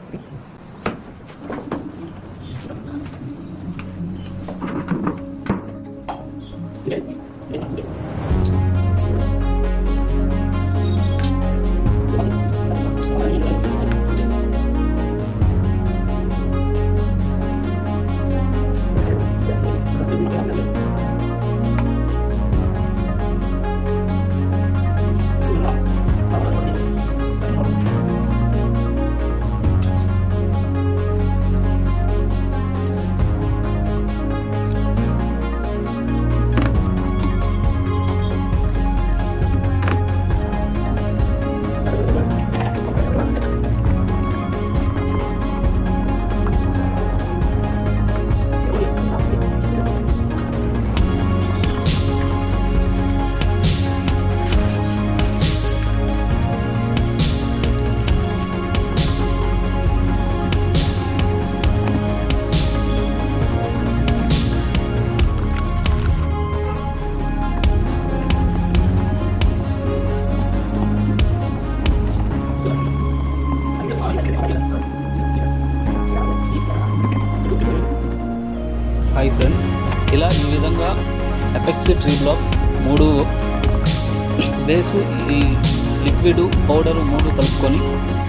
hi friends ఇలా ఈ విధంగా ఎపెక్సీ ట్రీ బ్లాక్ మూడు బేసు ఈ లిక్విడ్ పౌడర్ మూడు కలుపుకొని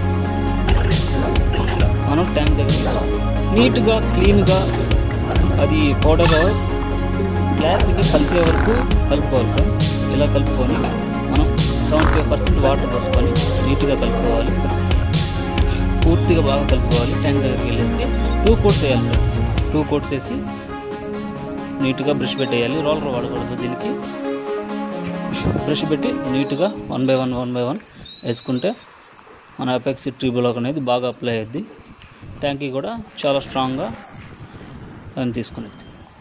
మనం ట్యాంక్ దగ్గర నీట్గా క్లీన్గా అది పౌడర్ క్లారిటీగా కలిసే వరకు కలుపుకోవాలి ఫ్రెండ్స్ ఇలా కలుపుకొని మనం సెవెంటీ ఫైవ్ పర్సెంట్ వాటర్ పోసుకొని నీట్గా కలుపుకోవాలి పూర్తిగా బాగా కలుపుకోవాలి ట్యాంక్ దగ్గరికి వెళ్ళేసి టూ కోట్స్ వేయాలి ఫ్రెండ్స్ టూ కోట్స్ వేసి నీట్గా బ్రష్ పెట్టేయాలి రోలర్ వాడకూడదు దీనికి బ్రష్ పెట్టి నీట్గా one by one one by one వేసుకుంటే మన ఎపెక్సీ ట్రీ బ్లాక్ అనేది బాగా అప్లై అయ్యిద్ది ట్యాంకీ కూడా చాలా స్ట్రాంగ్గా దాన్ని తీసుకునేది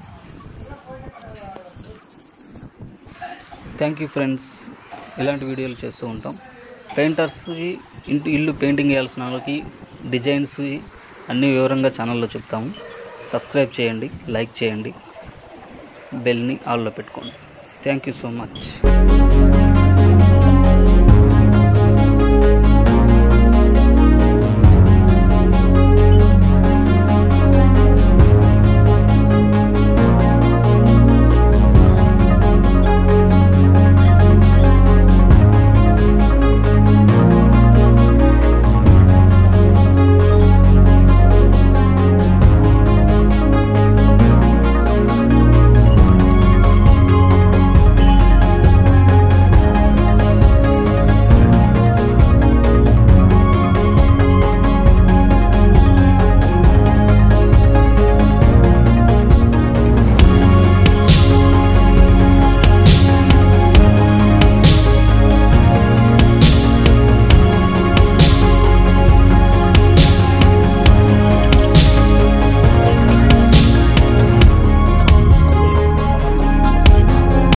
థ్యాంక్ యూ ఫ్రెండ్స్ ఇలాంటి వీడియోలు చేస్తూ ఉంటాం పెయింటర్స్కి ఇంటి ఇల్లు పెయింటింగ్ వేయాల్సిన వాళ్ళకి డిజైన్స్ అన్ని వివరంగా ఛానల్లో చెప్తాము సబ్స్క్రైబ్ చేయండి లైక్ చేయండి బెల్ని ఆల్లో పెట్టుకోండి థ్యాంక్ యూ సో మచ్